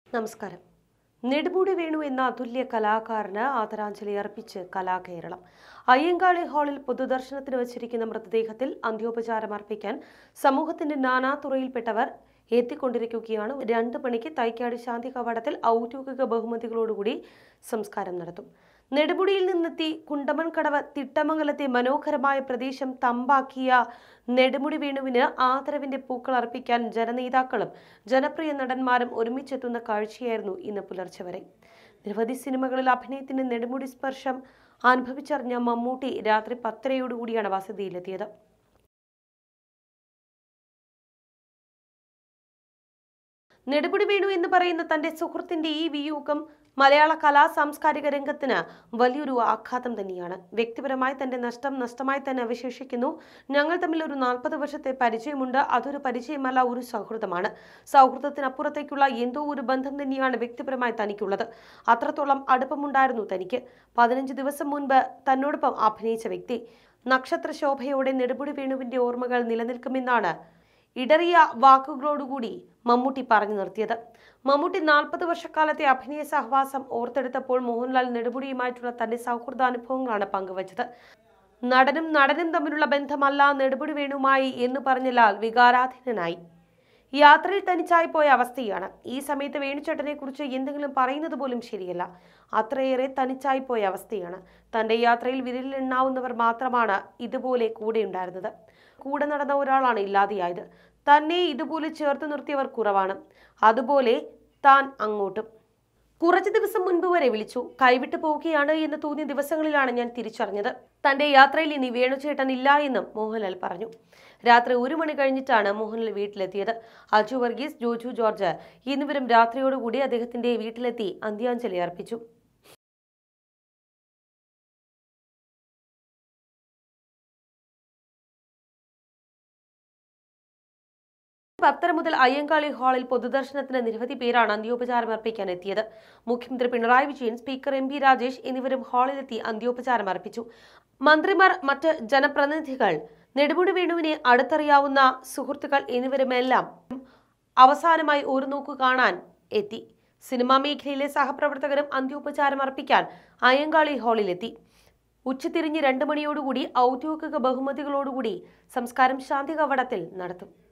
നമസ്കാരം നെടുമുടി വേണു എന്ന അതുല്യ കലാകാരന് ആദരാഞ്ജലി അർപ്പിച്ച് കലാകേരളം അയ്യങ്കാളി ഹാളിൽ പൊതുദർശനത്തിന് വച്ചിരിക്കുന്ന മൃതദേഹത്തിൽ അന്ത്യോപചാരം അർപ്പിക്കാൻ സമൂഹത്തിന്റെ നാനാതുറയിൽപ്പെട്ടവർ എത്തിക്കൊണ്ടിരിക്കുകയാണ് രണ്ട് മണിക്ക് തൈക്കാട് ശാന്തി കവാടത്തിൽ ഔദ്യോഗിക ബഹുമതികളോടുകൂടി സംസ്കാരം നടത്തും നെടുമുടിയിൽ നിന്നെത്തി കുണ്ടമൺകടവ് തിട്ടമംഗലത്തെ മനോഹരമായ പ്രദേശം തമ്പാക്കിയ നെടുമുടി വേണുവിന് ആദരവിന്റെ പൂക്കൾ അർപ്പിക്കാൻ ജനനേതാക്കളും ജനപ്രിയ നടന്മാരും ഒരുമിച്ചെത്തുന്ന കാഴ്ചയായിരുന്നു ഇന്ന് പുലർച്ചെ വരെ നിരവധി സിനിമകളിൽ അഭിനയത്തിന് നെടുമുടി സ്പർശം അനുഭവിച്ചറിഞ്ഞ മമ്മൂട്ടി രാത്രി പത്തരയോടുകൂടിയാണ് വസതിയിലെത്തിയത് നെടുമുടി വേണു എന്ന് പറയുന്ന തന്റെ സുഹൃത്തിന്റെ ഈ വിയോഗം മലയാള കലാ സാംസ്കാരിക രംഗത്തിന് വലിയൊരു ആഘാതം തന്നെയാണ് വ്യക്തിപരമായി തന്റെ നഷ്ടം നഷ്ടമായി തന്നെ അവശേഷിക്കുന്നു ഞങ്ങൾ തമ്മിൽ ഒരു നാൽപ്പത് വർഷത്തെ പരിചയമുണ്ട് അതൊരു പരിചയമല്ല ഒരു സൗഹൃദമാണ് സൗഹൃദത്തിനപ്പുറത്തേക്കുള്ള എന്തോ ഒരു ബന്ധം തന്നെയാണ് വ്യക്തിപരമായി തനിക്കുള്ളത് അത്രത്തോളം അടുപ്പമുണ്ടായിരുന്നു തനിക്ക് പതിനഞ്ച് ദിവസം മുൻപ് തന്നോടൊപ്പം അഭിനയിച്ച വ്യക്തി നക്ഷത്ര ശോഭയോടെ നെടുമുടി വേണുവിന്റെ ഓർമ്മകൾ നിലനിൽക്കുമെന്നാണ് ഇടറിയ വാക്കുകളോടുകൂടി മമ്മൂട്ടി പറഞ്ഞു നിർത്തിയത് മമ്മൂട്ടി നാൽപ്പത് വർഷക്കാലത്തെ അഭിനയ സഹവാസം ഓർത്തെടുത്തപ്പോൾ മോഹൻലാൽ നെടുമുടിയുമായിട്ടുള്ള തന്റെ സൗഹൃദാനുഭവങ്ങളാണ് പങ്കുവച്ചത് നടനും നടനും തമ്മിലുള്ള ബന്ധമല്ല നെടുമുടി വേണുമായി എന്ന് പറഞ്ഞ ലാൽ വികാരാധീനനായി യാത്രയിൽ തനിച്ചായി പോയ അവസ്ഥയാണ് ഈ സമയത്ത് വേണുചേട്ടനെ കുറിച്ച് എന്തെങ്കിലും പറയുന്നത് പോലും ശരിയല്ല അത്രയേറെ തനിച്ചായി പോയ അവസ്ഥയാണ് തന്റെ യാത്രയിൽ വിരലിലെണ്ണാവുന്നവർ മാത്രമാണ് ഇതുപോലെ കൂടെ ഉണ്ടായിരുന്നത് കൂടെ നടന്ന ഒരാളാണ് ഇല്ലാതെയായത് തന്നെ ഇതുപോലെ ചേർത്ത് നിർത്തിയവർ കുറവാണ് അതുപോലെ താൻ അങ്ങോട്ടും കുറച്ച് ദിവസം മുൻപ് വരെ വിളിച്ചു കൈവിട്ടു പോവുകയാണ് എന്ന് തോന്നിയ ദിവസങ്ങളിലാണ് ഞാൻ തിരിച്ചറിഞ്ഞത് തന്റെ യാത്രയിൽ ഇനി വേണുചേട്ടൻ ഇല്ല എന്നും മോഹൻലാൽ പറഞ്ഞു രാത്രി ഒരു മണി കഴിഞ്ഞിട്ടാണ് മോഹൻലാൽ വീട്ടിലെത്തിയത് അജു വർഗീസ് ജോജു ജോർജ് എന്നിവരും രാത്രിയോടുകൂടി അദ്ദേഹത്തിന്റെ വീട്ടിലെത്തി അന്ത്യാഞ്ജലി അർപ്പിച്ചു പത്തര മുതൽ അയ്യങ്കാളി ഹാളിൽ പൊതുദർശനത്തിന് നിരവധി പേരാണ് അന്ത്യോപചാരം അർപ്പിക്കാൻ എത്തിയത് മുഖ്യമന്ത്രി Pinarayi Vijayan speaker M P Rajesh എന്നിവരും ഹാളിലെത്തി അന്ത്യോപചാരം അർപ്പിച്ചു മന്ത്രിമാർ മറ്റ് ജനപ്രതിനിധികൾ നെടുമുടി വേണുവിനെ അടുത്തറിയാവുന്ന സുഹൃത്തുക്കൾ എന്നിവരുമെല്ലാം അവസാനമായി ഒരു നോക്കു കാണാൻ എത്തി സിനിമാ മേഖലയിലെ സഹപ്രവർത്തകരും അന്ത്യോപചാരം അർപ്പിക്കാൻ അയ്യങ്കാളി ഹാളിലെത്തി ഉച്ചതിരിഞ്ഞ് രണ്ട് മണിയോടുകൂടി ഔദ്യോഗിക ബഹുമതികളോടുകൂടി സംസ്കാരം ശാന്തി കവടത്തിൽ നടത്തും